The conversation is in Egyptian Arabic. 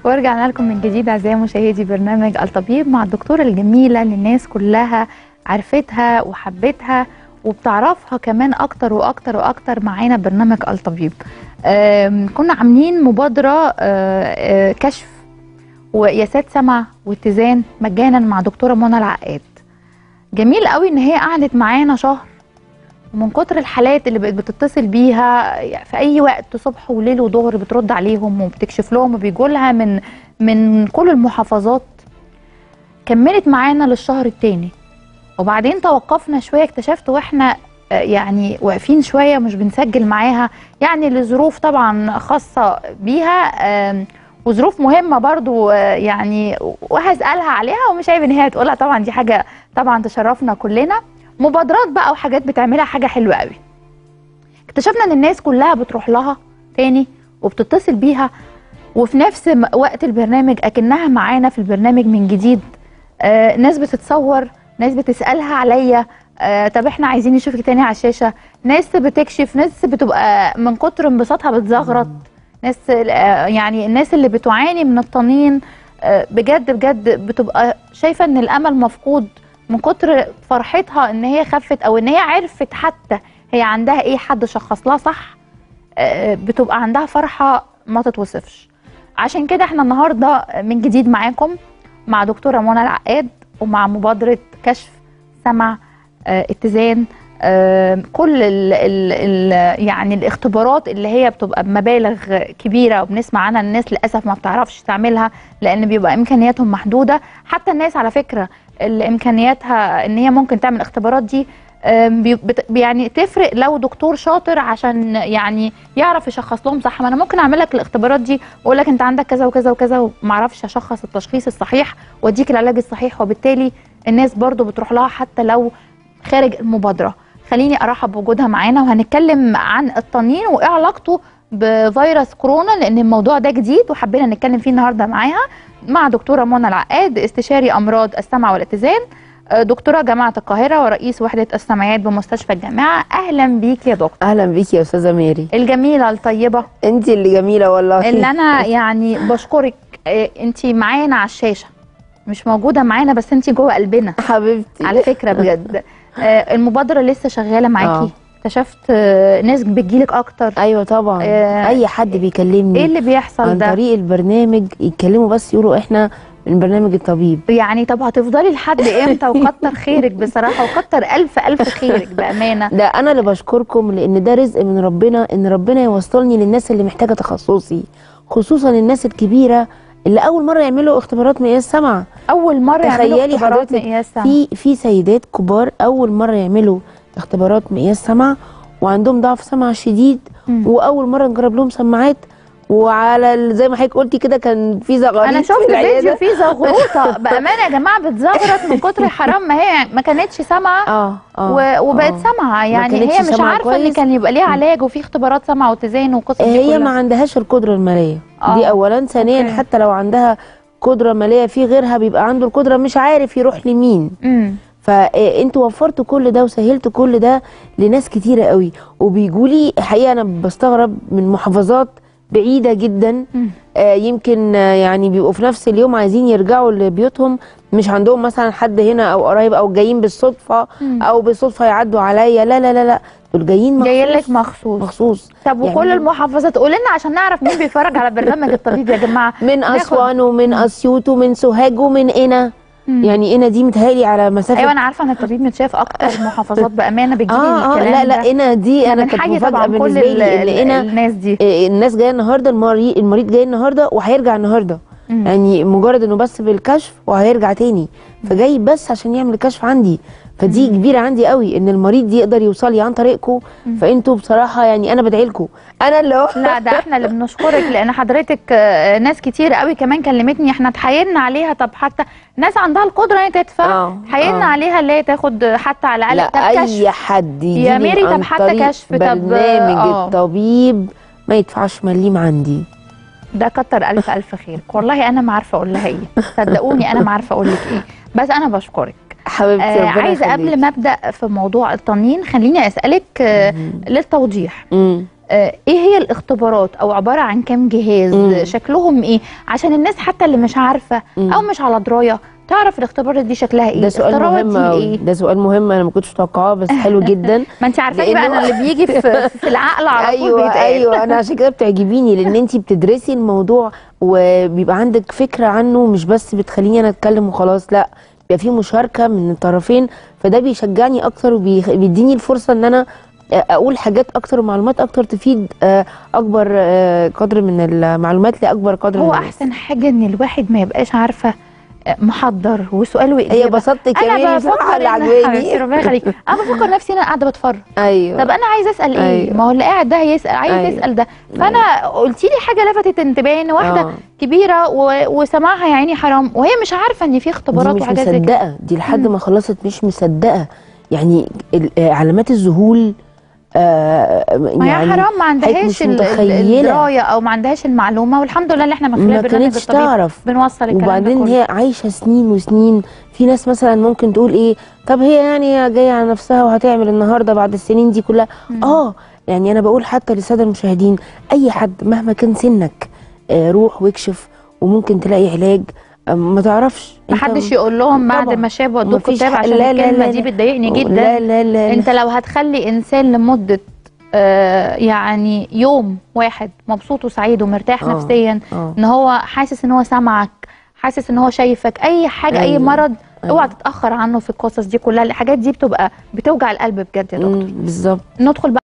ورجعنا لكم من جديد اعزائي مشاهدي برنامج الطبيب مع الدكتوره الجميله اللي الناس كلها عرفتها وحبتها وبتعرفها كمان اكتر واكتر واكتر معانا برنامج الطبيب آم، كنا عاملين مبادره آه، آه، كشف وقياسات سمع واتزان مجانا مع دكتوره منى العقاد جميل قوي ان هي قعدت معانا شهر ومن كتر الحالات اللي بقت بتتصل بيها في اي وقت صبح وليل وظهر بترد عليهم وبتكشف لهم وبيجوا لها من من كل المحافظات كملت معانا للشهر التاني وبعدين توقفنا شويه اكتشفت واحنا آه، يعني واقفين شويه مش بنسجل معاها يعني لظروف طبعا خاصه بيها آم، وظروف مهمه برضو آه، يعني وهسالها عليها ومش عيب ان هي تقولها طبعا دي حاجه طبعا تشرفنا كلنا مبادرات بقى وحاجات بتعملها حاجه حلوه قوي اكتشفنا ان الناس كلها بتروح لها تاني وبتتصل بيها وفي نفس م- وقت البرنامج اكنها معانا في البرنامج من جديد آه ناس بتتصور ناس بتسالها عليا آه طب احنا عايزين نشوفك تاني على الشاشه ناس بتكشف ناس بتبقى من كتر انبساطها بتزغرط ناس آه يعني الناس اللي بتعاني من الطنين آه بجد بجد بتبقى شايفه ان الامل مفقود من كتر فرحتها ان هي خفت او ان هي عرفت حتى هي عندها ايه حد شخص لها صح آه، بتبقى عندها فرحه ما تتوصفش عشان كده احنا النهارده من جديد معاكم مع دكتوره منى العقاد ومع مبادره كشف سمع آه، اتزان آه، كل ال ال ال يعني الاختبارات اللي هي بتبقى بمبالغ كبيره وبنسمع عنها الناس للاسف ما بتعرفش تعملها لان بيبقى امكانياتهم محدوده حتى الناس على فكره اللي امكانياتها ان هي ممكن تعمل الاختبارات دي آم، بي- بت- يعني تفرق لو دكتور شاطر عشان يعني يعرف يشخص لهم صح ما انا ممكن اعمل لك الاختبارات دي واقول لك انت عندك كذا وكذا وكذا وما اعرفش اشخص التشخيص الصحيح واديك العلاج الصحيح وبالتالي الناس برضو بتروح لها حتى لو خارج المبادره خليني ارحب بوجودها معانا وهنتكلم عن الطنين وايه علاقته بفيروس كورونا لان الموضوع ده جديد وحبينا نتكلم فيه النهارده معاها مع دكتوره منى العقاد استشاري امراض السمع والاتزان آه، دكتوره جامعه القاهره ورئيس وحده السمعيات بمستشفى الجامعه اهلا بيك يا دكتور اهلا بيكي يا استاذه ميري الجميله الطيبه انت اللي جميله والله اللي انا يعني بشكرك انت معانا على الشاشه مش موجوده معانا بس انت جوه قلبنا حبيبتي على فكره بجد آه، المبادره لسه شغاله معاكي آه. اكتشفت آه، ناس بتجيلك اكتر ايوه طبعا آه، اي حد بيكلمني ايه اللي بيحصل عن ده طريق البرنامج يتكلموا بس يقولوا احنا من برنامج الطبيب يعني طب هتفضلي لحد امتى وكتر خيرك بصراحه وكتر الف الف خيرك بامانه ده انا اللي بشكركم لان ده رزق من ربنا ان ربنا يوصلني للناس اللي محتاجه تخصصي خصوصا الناس الكبيره اللي اول مره يعملوا اختبارات مقياس سمع اول مره يعملوا تخيلي اختبارات حضرتك مقياس سمع. في في سيدات كبار اول مره يعملوا اختبارات مقياس سمع وعندهم ضعف سمع شديد مم. واول مره نجرب لهم سماعات وعلى ال- زي ما حضرتك قلتي كده كان في زغاريط انا في شفت العيادة. فيديو فيه زغروطه بامانه يا جماعه بتزغرط من كتر حرام ما هي ما كانتش سامعه اه اه و- وبقت آه. سامعه يعني كانتش هي مش سامعة عارفه ان كويس. كان يبقى ليها علاج وفي اختبارات سمع واتزان وقصص دي هي كلها ما عندهاش القدره الماليه آه. دي اولا ثانيا أوكي. حتى لو عندها قدره ماليه في غيرها بيبقى عنده القدره مش عارف يروح لمين امم فانتوا وفرتوا كل ده وسهلتوا كل ده لناس كتيره قوي وبيجوا لي حقيقه انا بستغرب من محافظات بعيده جدا مم. آه يمكن آه يعني بيبقوا في نفس اليوم عايزين يرجعوا لبيوتهم مش عندهم مثلا حد هنا او قرايب او جايين بالصدفه مم. او بالصدفه يعدوا عليا لا لا لا لا دول جايين مخصوص جاي لك مخصوص مخصوص طب وكل يعني- المحافظات قول لنا عشان نعرف مين بيتفرج على برنامج الطبيب يا جماعه من ناخد- اسوان ومن اسيوط ومن سوهاج ومن قنا مم. يعني قنا دي متهيألي على مسافه ايوه انا عارفه ان الطبيب متشاف اكتر محافظات بامانه بتجيلي اه اه الكلام لا لا ده. قنا دي انا كانت بنحيي مفاجاه طبعا كل بالنسبه ال- لي ال- ان قنا الناس دي آه، الناس جايه النهارده المريض المريض جاي النهارده وهيرجع النهارده مم. يعني مجرد انه بس بالكشف وهيرجع تاني فجاي بس عشان يعمل الكشف عندي فدي كبيره عندي قوي ان المريض يقدر يوصل لي عن طريقكم فانتوا بصراحه يعني انا بدعي لكم انا اللي هو لا ده احنا اللي بنشكرك لان حضرتك آه، ناس كتير قوي كمان كلمتني احنا اتحايلنا عليها طب حتى ناس عندها القدره ان هي تدفع آه، اتحايلنا آه. عليها اللي هي تاخد حتى على الاقل لا طب كشف اي حد يجي يا ميري طب حتى كشف، طب، برنامج آه. الطبيب ما يدفعش مليم عندي ده كتر الف الف خيرك والله انا ما عارفه اقول لها ايه صدقوني انا ما عارفه اقول لك ايه بس انا بشكرك حبيبتي آه ربنا عايزه يخليكي. قبل ما ابدا في موضوع الطنين خليني اسالك آه مم. للتوضيح مم. آه، ايه هي الاختبارات او عباره عن كام جهاز مم. شكلهم ايه عشان الناس حتى اللي مش عارفه مم. او مش على درايه تعرف الاختبارات دي شكلها ايه ده سؤال اختبارات مهم دي أوي. ايه ده سؤال مهم انا ما كنتش متوقعاه بس حلو جدا ما انت عارفاني بقى لأنه- انا اللي بيجي في, في العقل على طول ايوه بيتقال ايوه انا عشان كده بتعجبيني لان انت بتدرسي الموضوع وبيبقى عندك فكره عنه مش بس بتخليني انا اتكلم وخلاص لا بيبقى في مشاركه من الطرفين فده بيشجعني اكتر وبيديني الفرصه ان انا اقول حاجات اكتر ومعلومات اكتر تفيد آه، اكبر آه، قدر من المعلومات لاكبر قدر هو من الناس. احسن حاجه ان الواحد ما يبقاش عارفه آه، محضر وسؤال واجابه هي بسطتك انا كمان بصراحه بفكر اللي إن- حبيبتي عجباني ربنا يخليك انا بفكر نفسي إن انا قاعده بتفرج ايوه طب انا عايز اسال ايه أيوة. ما هو اللي قاعد ده هيسال عايز أيوة. يسال ده فانا قلتي لي حاجه لفتت انتباهي ان واحده آه. كبيره و... وسماعها يا عيني حرام وهي مش عارفه ان في اختبارات دي مش وحاجات زي كده مصدقه دي لحد ما خلصت مش مصدقه يعني ال- آه، علامات الذهول آه ما هي يعني حرام ما عندهاش مش ال- ال- متخيلة. الدرايه او ما عندهاش المعلومه والحمد لله اللي احنا من خلال ما برنامج كانتش الطبيب تعرف بنوصل الكلام وبعدين ده كله. هي عايشه سنين وسنين في ناس مثلا ممكن تقول ايه طب هي يعني هي جايه على نفسها وهتعمل النهارده بعد السنين دي كلها اه يعني انا بقول حتى للساده المشاهدين اي حد مهما كان سنك آه روح واكشف وممكن تلاقي علاج آه ما تعرفش ما أنت- حدش يقول لهم بعد طبعاً. ما شابوا ودوك مفيش كتاب حق- عشان لا- لا- الكلمه لا- دي لا. بتضايقني جدا لا لا لا انت لو هتخلي انسان لمده آه يعني يوم واحد مبسوط وسعيد ومرتاح آه، نفسيا آه. ان هو حاسس ان هو سامعك حاسس ان هو شايفك اي حاجه اي أيوة، مرض أيوة. اوعى تتاخر عنه في القصص دي كلها الحاجات دي بتبقى بتوجع القلب بجد يا دكتور مم، بالظبط ندخل بقى